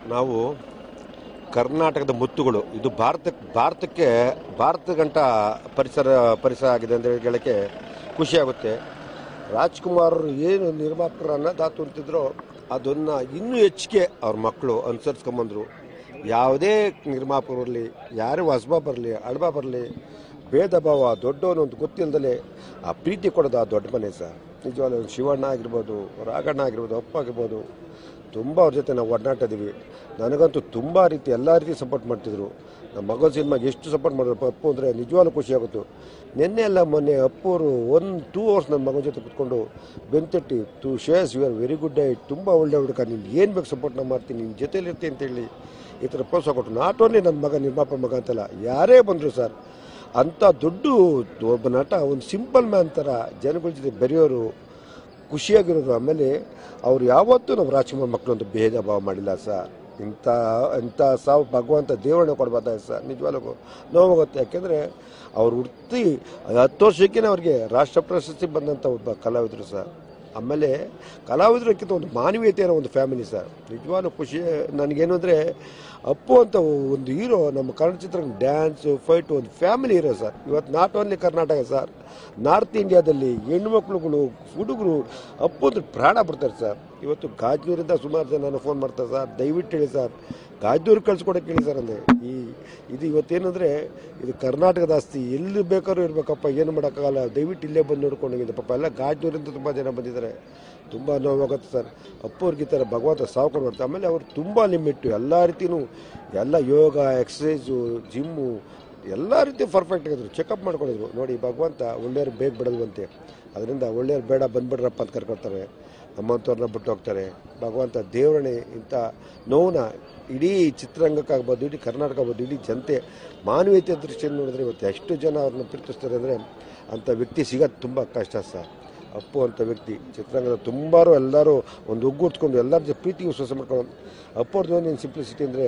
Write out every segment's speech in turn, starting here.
ನಾವು ಕರ್ನಾಟಕದ ಮುತ್ತುಗಳು ಇದು ಭಾರತ ಭಾರತಕ್ಕೆ ಭಾರತ ಗಂಟ ಪರಿಸರ ಪರಿಸರ ಆಗಿದೆ ಅಂತ ಹೇಳಕ್ಕೆ ಖುಷಿಯಾಗುತ್ತೆ ರಾಜ್ಕುಮಾರ್ ಅವರು ಏನು ನಿರ್ಮಾಪಕರನ್ನ ದಾತು ಅಂತಿದ್ರೋ ಅದನ್ನು ಇನ್ನೂ ಹೆಚ್ಚಿಗೆ ಅವ್ರ ಮಕ್ಕಳು ಅನುಸರಿಸ್ಕೊಂಬಂದರು ಯಾವುದೇ ನಿರ್ಮಾಪಕರು ಬರಲಿ ಯಾರೇ ಹೊಸಬ ಬರಲಿ ಅಳಬ ಬರಲಿ ಭೇದ ಭಾವ ದೊಡ್ಡವನು ಅಂತ ಗೊತ್ತಿಲ್ಲದಲೇ ಆ ಪ್ರೀತಿ ಕೊಡೋದು ಆ ದೊಡ್ಡ ಮನೆ ಸರ್ ನಿಜವಾಗ್ಲೂ ಶಿವಣ್ಣ ಆಗಿರ್ಬೋದು ರಾಘಣ್ಣ ಆಗಿರ್ಬೋದು ಅಪ್ಪ ಆಗಿರ್ಬೋದು ತುಂಬ ಅವ್ರ ಜೊತೆ ನಾವು ಒಡನಾಟಿದ್ದೀವಿ ನನಗಂತೂ ತುಂಬ ರೀತಿ ಎಲ್ಲ ರೀತಿ ಸಪೋರ್ಟ್ ಮಾಡ್ತಿದ್ರು ನಮ್ಮ ಮಗ ಸಿನಿಮಾಗೆ ಎಷ್ಟು ಸಪೋರ್ಟ್ ಮಾಡಿದ್ರು ಅಪ್ಪು ಅಂದರೆ ನಿಜವಾಗ್ಲೂ ಖುಷಿಯಾಗುತ್ತು ನಿನ್ನೆ ಎಲ್ಲ ಮೊನ್ನೆ ಅಪ್ಪು ಅವರು ಒಂದು ಟೂ ಅವರ್ಸ್ ನನ್ನ ಮಗನ ಜೊತೆ ಕುತ್ಕೊಂಡು ಬೆಂತಟ್ಟಿ ಟು ಶೇರ್ಸ್ you are very good I ತುಂಬ ಒಳ್ಳೆ ಹುಡುಗ ನೀನು ಏನು ಬೇಕು ಸಪೋರ್ಟ್ ನಾನು ಮಾಡ್ತೀನಿ ನಿನ್ನ ಜೊತೆಲಿರ್ತೀನಿ ಅಂತೇಳಿ ಈ ಥರ ಪ್ರೋತ್ಸಾಹ ಕೊಟ್ಟರು ನಾಟ್ ಓನ್ಲಿ ನನ್ನ ಮಗ ನಿರ್ಮಾಪ ಮಗ ಅಂತಲ್ಲ ಯಾರೇ ಬಂದರು ಸರ್ ಅಂಥ ದೊಡ್ಡ ಒಬ್ಬ ನಟ ಒಂದು ಸಿಂಪಲ್ ಮ್ಯಾನ್ ಥರ ಜನಗಳ ಜೊತೆ ಬೆರೆಯೋರು ಖುಷಿಯಾಗಿರೋರು ಆಮೇಲೆ ಅವ್ರು ಯಾವತ್ತೂ ನಾವು ರಾಜ್ಕುಮಾರ್ ಮಕ್ಕಳು ಅಂತ ಭೇದ ಭಾವ ಮಾಡಿಲ್ಲ ಸರ್ ಇಂಥ ಇಂಥ ಸಾವು ಭಗವಂತ ದೇವರನ್ನ ಕೊಡ್ಬಾರ್ದ ಸರ್ ನಿಜವಾಗ್ಲೂ ನೋವಾಗುತ್ತೆ ಯಾಕೆಂದರೆ ಅವ್ರು ಹುಡ್ತಿ ಹತ್ತು ವರ್ಷಕ್ಕೇ ಅವ್ರಿಗೆ ರಾಷ್ಟ್ರ ಪ್ರಶಸ್ತಿ ಬಂದಂಥ ಒಬ್ಬ ಕಲಾವಿದರು ಸರ್ ಆಮೇಲೆ ಕಲಾವಿದರಕ್ಕಿಂತ ಒಂದು ಮಾನವೀಯತೆ ಇರೋ ಒಂದು ಫ್ಯಾಮಿಲಿ ಸರ್ ನಿಜವಾಗ್ಲೂ ಖುಷಿ ನನಗೇನು ಅಂದರೆ ಅಪ್ಪು ಅಂತ ಒಂದು ಹೀರೋ ನಮ್ಮ ಕನ್ನಡ ಚಿತ್ರ ಡ್ಯಾನ್ಸು ಫೈಟು ಒಂದು ಫ್ಯಾಮಿಲಿ ಹೀರೋ ಸರ್ ಇವತ್ತು not only Karnataka sir north ಇಂಡಿಯಾದಲ್ಲಿ ಹೆಣ್ಮಕ್ಳುಗಳು ಹುಡುಗರು ಅಪ್ಪು ಅಂದ್ರೆ ಪ್ರಾಣ ಬಿಡ್ತಾರೆ ಸರ್ ಇವತ್ತು ಗಾಜನೂರಿಂದ ಸುಮಾರು ಜನ ನಾನು ಫೋನ್ ಮಾಡ್ತಾರೆ ಸರ್ ದಯವಿಟ್ಟು ಹೇಳಿ ಸರ್ ಗಾಜನೂರು ಕಳ್ಸ್ಕೊಡಕ್ಕೆ ಹೇಳಿ ಸರ್ ಅಂದೆ ಈ ಇದು ಇವತ್ತೇನಂದರೆ ಇದು ಕರ್ನಾಟಕದ ಆಸ್ತಿ ಎಲ್ಲಿ ಬೇಕಾದ್ರೂ ಇರಬೇಕಪ್ಪ ಏನು ಮಾಡೋಕ್ಕಾಗಲ್ಲ ದಯವಿಟ್ಟು ಇಲ್ಲೇ ಬಂದು ನೋಡ್ಕೊಂಡು ಹೋಗಿದೆ ಪಾಪ ಎಲ್ಲ ಗಾಜನೂರಿಂದ ತುಂಬ ಜನ ಬಂದಿದ್ದಾರೆ ತುಂಬ ನೋವಾಗುತ್ತೆ ಸರ್ ಅಪ್ಪವ್ರಿಗೆ ಈ ಥರ ಭಗವಂತ ಸಾವು ಕೊಡ್ಬಾರ್ದು ಆಮೇಲೆ ಅವರು ತುಂಬ ಲಿಮಿಟ್ಟು ಎಲ್ಲ ರೀತಿಯೂ ಎಲ್ಲ ಯೋಗ ಎಕ್ಸಸೈಸು ಜಿಮ್ಮು ಎಲ್ಲ ರೀತಿ ಪರ್ಫೆಕ್ಟ್ ಆಗಿದ್ರು ಚೆಕಪ್ ಮಾಡ್ಕೊಂಡಿದ್ರು ನೋಡಿ ಭಗವಂತ ಒಳ್ಳೆಯವ್ರು ಬೇಗ ಬಿಡಲ್ವಂತೆ ಅದರಿಂದ ಒಳ್ಳೆಯವ್ರು ಬೇಡ ಬಂದ್ಬಿಡ್ರಪ್ಪ ಅಂತ ಕರ್ಕೊಳ್ತಾರೆ ನಮ್ಮಂಥವ್ರನ್ನ ಬಿಟ್ಟು ಹೋಗ್ತಾರೆ ಭಗವಂತ ದೇವರಣೆ ಇಂಥ ನೋವನ್ನ ಇಡೀ ಚಿತ್ರರಂಗಕ್ಕಾಗ್ಬೋದು ಇಡೀ ಕರ್ನಾಟಕ ಆಗ್ಬೋದು ಇಡೀ ಜನತೆ ಮಾನವೀಯತೆ ದೃಷ್ಟಿಯಿಂದ ನೋಡಿದ್ರೆ ಇವತ್ತು ಎಷ್ಟು ಜನ ಅವ್ರನ್ನ ಪ್ರೀತಿಸ್ತಾರೆ ಅಂದರೆ ಅಂಥ ವ್ಯಕ್ತಿ ಸಿಗೋದು ತುಂಬ ಕಷ್ಟ ಸರ್ ಅಪ್ಪು ಅಂತ ವ್ಯಕ್ತಿ ಚಿತ್ರರಂಗದ ತುಂಬಾರು ಎಲ್ಲರೂ ಒಂದು ಒಗ್ಗೂಡ್ಸ್ಕೊಂಡು ಎಲ್ಲರ ಜೊತೆ ಪ್ರೀತಿ ವಿಶ್ವಾಸ ಮಾಡ್ಕೊಂಡು ಅಪ್ಪವ್ರದ್ದು ಒಂದು ಸಿಂಪ್ಲಿಸಿಟಿ ಅಂದರೆ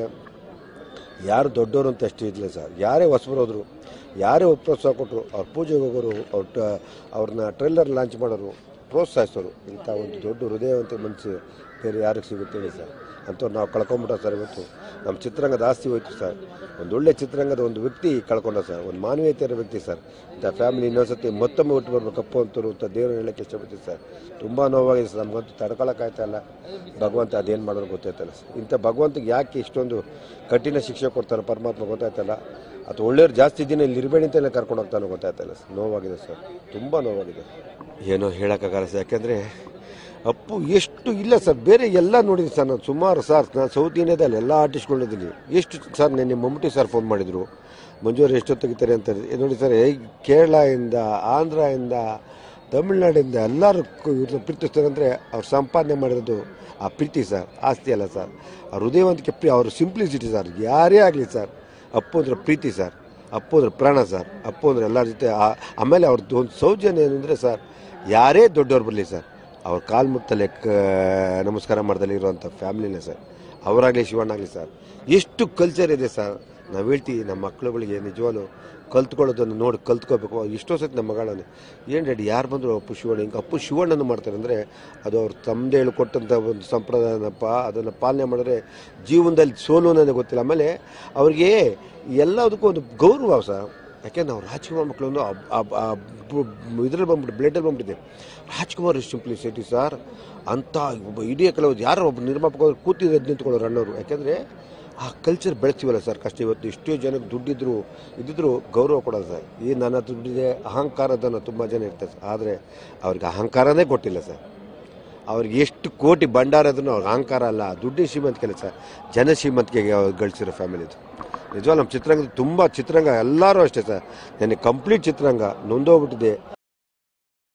ಯಾರು ದೊಡ್ಡವರು ಅಂತ ಅಷ್ಟು ಇರಲಿಲ್ಲ ಸರ್ ಯಾರೇ ಹೊಸಬರು ಹೋದ್ರು ಯಾರೇ ಪ್ರೋತ್ಸಾಹ ಕೊಟ್ಟರು ಅವ್ರ ಪೂಜೆಗೆ ಹೋಗೋರು ಅವ್ರ ಟ- ಅವ್ರನ್ನ ಟ್ರೈಲರ್ ಲಾಂಚ್ ಮಾಡೋರು ಪ್ರೋತ್ಸಾಹಿಸೋರು ಇಂಥ ಒಂದು ದೊಡ್ಡ ಹೃದಯವಂತ ಮನಸ್ಸು ಬೇರೆ ಯಾರಿಗೆ ಸಿಗುತ್ತೆ ಹೇಳಿ ಸರ್ ಅಂಥವ್ರು ನಾವು ಕಳ್ಕೊಂಬಿಟ್ಟ ಸರ್ ಇವತ್ತು ನಮ್ಮ ಚಿತ್ರರಂಗದ ಆಸ್ತಿ ಹೋಯ್ತು ಸರ್ ಒಂದು ಒಳ್ಳೆ ಚಿತ್ರರಂಗದ ಒಂದು ವ್ಯಕ್ತಿ ಕಳ್ಕೊಂಡ ಸರ್ ಒಂದು ಮಾನವೀಯತೆ ಇರೋ ವ್ಯಕ್ತಿ ಸರ್ ಇಂಥ ಫ್ಯಾಮಿಲಿ ಇನ್ನೊಂದ್ಸತಿ ಮತ್ತೊಮ್ಮೆ ಹುಟ್ಟು ಬರ್ಬೇಕಪ್ಪ ಅಂತವ್ರು ಅಂತ ದೇವ್ರು ಹೇಳಕ್ಕೆ ಇಷ್ಟಪಡ್ತೀವಿ ಸರ್ ತುಂಬ ನೋವಾಗಿದೆ ಸರ್ ನಮಗಂತೂ ತಡ್ಕೊಳಕ್ಕಾಯ್ತಲ್ಲ ಭಗವಂತ ಅದೇನು ಮಾಡೋದು ಗೊತ್ತಾಯ್ತಲ್ಲ ಸರ್ ಇಂಥ ಭಗವಂತಗೆ ಯಾಕೆ ಇಷ್ಟೊಂದು ಕಠಿಣ ಶಿಕ್ಷೆ ಕೊಡ್ತಾರೆ ಪರಮಾತ್ಮ ಗೊತ್ತಾಯ್ತಲ್ಲ ಅಥವಾ ಒಳ್ಳೆಯವ್ರು ಜಾಸ್ತಿ ದಿನ ಇಲ್ಲಿ ಇರಬೇಡಿ ಅಂತಲೇ ಕರ್ಕೊಂಡು ಹೋಗ್ತಾನೆ ಗೊತ್ತಾಯ್ತಲ್ಲ ಸರ್ ನೋವಾಗಿದೆ ಸರ್ ತುಂಬ ನೋವಾಗಿದೆ ಏನೋ ಹೇಳೋಕ್ಕಾಗಲ್ಲ ಸರ್ ಯಾಕೆಂದರೆ ಅಪ್ಪು ಎಷ್ಟು ಇಲ್ಲ ಸರ್ ಬೇರೆ ಎಲ್ಲ ನೋಡಿದ್ವಿ ಸರ್ ನಾನು ಸುಮಾರು ಸರ್ ನಾನು ಸೌತ್ ಇಂಡಿಯಾದಲ್ಲಿ ಎಲ್ಲ ಆರ್ಟಿಸ್ಟ್ಗಳಿದ್ದೀನಿ ಎಷ್ಟು ಸರ್ ನೆನ್ನೆ ಮಮ್ಮೂಟಿ ಸರ್ ಫೋನ್ ಮಾಡಿದರು ಮಂಜೂರು ಎಷ್ಟು ತೆಗಿತಾರೆ ಅಂತ ಏ ನೋಡಿ ಸರ್ ಏ ಕೇರಳದಿಂದ ಆಂಧ್ರದಿಂದ ತಮಿಳ್ನಾಡಿಂದ ಎಲ್ಲರೂ ಇವ್ರನ್ನ ಪ್ರೀತಿಸ್ತಾರೆ ಅಂದರೆ ಅವ್ರು ಸಂಪಾದನೆ ಮಾಡಿರೋದು ಆ ಪ್ರೀತಿ ಸರ್ ಆಸ್ತಿ ಅಲ್ಲ ಸರ್ ಅವ್ರ ಹೃದಯವಂತಿಕೆ ಪ್ರೀ ಅವ್ರ ಸಿಂಪ್ಲಿಸಿಟಿ ಸರ್ ಯಾರೇ ಆಗಲಿ ಸರ್ ಅಪ್ಪು ಅಂದ್ರೆ ಪ್ರೀತಿ ಸರ್ ಅಪ್ಪು ಅಂದ್ರೆ ಪ್ರಾಣ ಸರ್ ಅಪ್ಪು ಅಂದ್ರೆ ಎಲ್ಲರ ಜೊತೆ ಆ- ಆಮೇಲೆ ಅವ್ರದ್ದು ಒಂದು ಸೌಜನ್ಯ ಏನಂದರೆ ಸರ್ ಯಾರೇ ದೊಡ್ಡವ್ರು ಬರಲಿ ಸರ್ ಅವ್ರ ಕಾಲು ಮುಟ್ಟಲೆ ನಮಸ್ಕಾರ ಮಾಡ್ದಲ್ಲಿ ಇರುವಂಥ ಫ್ಯಾಮಿಲಿನೇ ಸರ್ ಅವರಾಗಲಿ ಶಿವಣ್ಣಾಗಲಿ ಸರ್ ಎಷ್ಟು ಕಲ್ಚರ್ ಇದೆ ಸರ್ ನಾವು ಹೇಳ್ತೀವಿ ನಮ್ಮ ಮಕ್ಳುಗಳಿಗೆ ನಿಜವಾಗ್ಲೂ ಕಲ್ತ್ಕೊಳ್ಳೋದನ್ನು ನೋಡಿ ಕಲ್ತ್ಕೋಬೇಕು ಎಷ್ಟೋ ಸತಿ ನಮ್ಮ ಮಗಳನ್ನೇ ಏನು ರೆಡಿ ಯಾರು ಬಂದರು ಅಪ್ಪು ಶಿವಣ್ಣ ಹಿಂಗೆ ಅಪ್ಪು ಶಿವಣ್ಣನ ಮಾಡ್ತಾರೆ ಅಂದರೆ ಅದು ಅವ್ರು ತಮ್ಮದೇ ಹೇಳ್ಕೊಟ್ಟಂಥ ಒಂದು ಸಂಪ್ರದಾಯನಪ್ಪ ಅದನ್ನು ಪಾಲನೆ ಮಾಡಿದ್ರೆ ಜೀವನದಲ್ಲಿ ಸೋಲು ನನಗೆ ಗೊತ್ತಿಲ್ಲ ಆಮೇಲೆ ಅವ್ರಿಗೆ ಎಲ್ಲದಕ್ಕೂ ಒಂದು ಗೌರವ ಸರ್ ಯಾಕೆಂದ್ರೆ ನಾವು ರಾಜ್ಕುಮಾರ್ ಮಕ್ಕಳು ಇದ್ರಲ್ಲಿ ಬಂದ್ಬಿಟ್ಟು ಬ್ಲಡಲ್ಲಿ ಬಂದ್ಬಿಟ್ಟಿದೆ ರಾಜ್ಕುಮಾರ್ ಸಿಂಪ್ಲಿಸಿಟಿ ಸರ್ ಅಂಥ ಒಬ್ಬ ಇಡೀ ಕೆಲವು ಯಾರೋ ಒಬ್ಬ ನಿರ್ಮಾಪಕ ಕೂತಿದ್ದು ಎದ್ದು ನಿಂತ್ಕೊಳ್ಳೋರು ಅಣ್ಣವರು ಯಾಕೆಂದರೆ ಆ ಕಲ್ಚರ್ ಬೆಳೆಸ್ತೀವಲ್ಲ ಸರ್ ಕಷ್ಟ ಇವತ್ತು ಎಷ್ಟೋ ಜನಕ್ಕೆ ದುಡ್ಡಿದ್ರು ಇದ್ದಿದ್ರು ಗೌರವ ಕೊಡೋದು ಸರ್ ಈ ನನ್ನ ಹತ್ರ ದುಡ್ಡಿದೆ ಅಹಂಕಾರದನ್ನು ತುಂಬ ಜನ ಇರ್ತಾರೆ ಸರ್ ಆದರೆ ಅವ್ರಿಗೆ ಅಹಂಕಾರನೇ ಕೊಟ್ಟಿಲ್ಲ ಸರ್ ಅವ್ರಿಗೆ ಎಷ್ಟು ಕೋಟಿ ಭಂಡಾರ ಅದನ್ನು ಅವ್ರಿಗೆ ಅಹಂಕಾರ ಅಲ್ಲ ದುಡ್ಡಿನ ಶ್ರೀಮಂತಿಕೆ ಅಲ್ಲ ಸರ್ ಜನ ಶ್ರೀಮಂತಿಕೆಗೆ ಗಳಿಸಿರೋ ಫ್ಯಾಮಿಲಿ ಇದು ನಿಜವಾಗ ನಮ್ಮ ಚಿತ್ರರಂಗದ ತುಂಬ ಚಿತ್ರರಂಗ ಎಲ್ಲರೂ ಅಷ್ಟೇ ಸರ್ ನನಗೆ ಕಂಪ್ಲೀಟ್ ಚಿತ್ರರಂಗ ನೊಂದೋಗ್ಬಿಟ್ಟಿದೆ